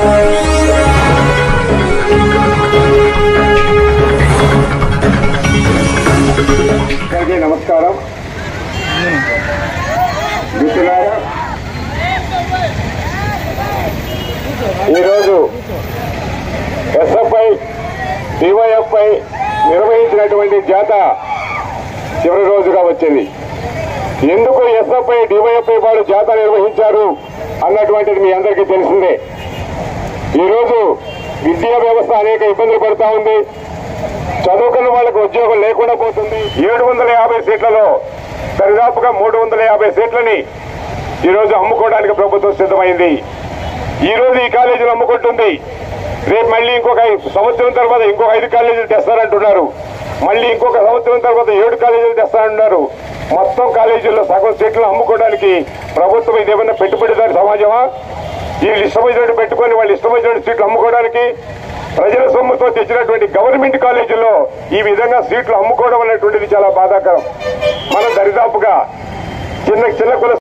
అందరికీ నమస్కారం మిత్రులారా ఈరోజు ఎస్ఎఫ్ఐ డివైఎఫ్ఐ నిర్వహించినటువంటి జాత చివరి రోజుగా వచ్చింది ఎందుకు ఎస్ఎఫ్ఐ డివైఎఫ్ఐ వాళ్ళు జాత నిర్వహించారు అన్నటువంటిది మీ అందరికీ తెలిసిందే ఈరోజు విద్యా వ్యవస్థ అనేక ఇబ్బందులు పడుతూ ఉంది చదువుకున్న వాళ్ళకి ఉద్యోగం లేకుండా పోతుంది ఏడు వందల యాభై సీట్లలో దరిదాపుగా మూడు వందల యాభై సీట్లని ఈరోజు అమ్ముకోవడానికి ప్రభుత్వం సిద్ధమైంది ఈ రోజు ఈ కాలేజీలు అమ్ముకుంటుంది రేపు మళ్ళీ ఇంకొక ఐ- సంవత్సరం తర్వాత ఇంకొక ఐదు కాలేజీలు తెస్తారంటున్నారు మళ్ళీ ఇంకొక సంవత్సరం తర్వాత ఏడు కాలేజీలు తెస్తారంటున్నారు మొత్తం కాలేజీల్లో సగం సీట్లు అమ్ముకోవడానికి ప్రభుత్వం ఇదేమన్నా పెట్టుబడిదారి సమాజమా వీళ్ళు ఇష్టమైనట్టు పెట్టుకొని వాళ్ళు ఇష్టమైనటువంటి సీట్లు అమ్ముకోవడానికి ప్రజల సొమ్ముతో తెచ్చినటువంటి గవర్నమెంట్ కాలేజీల్లో ఈ విధంగా సీట్లు అమ్ముకోవడం అనేటువంటిది చాలా బాధాకరం మనం దరిదాపుగా చిన్న చిన్న కుల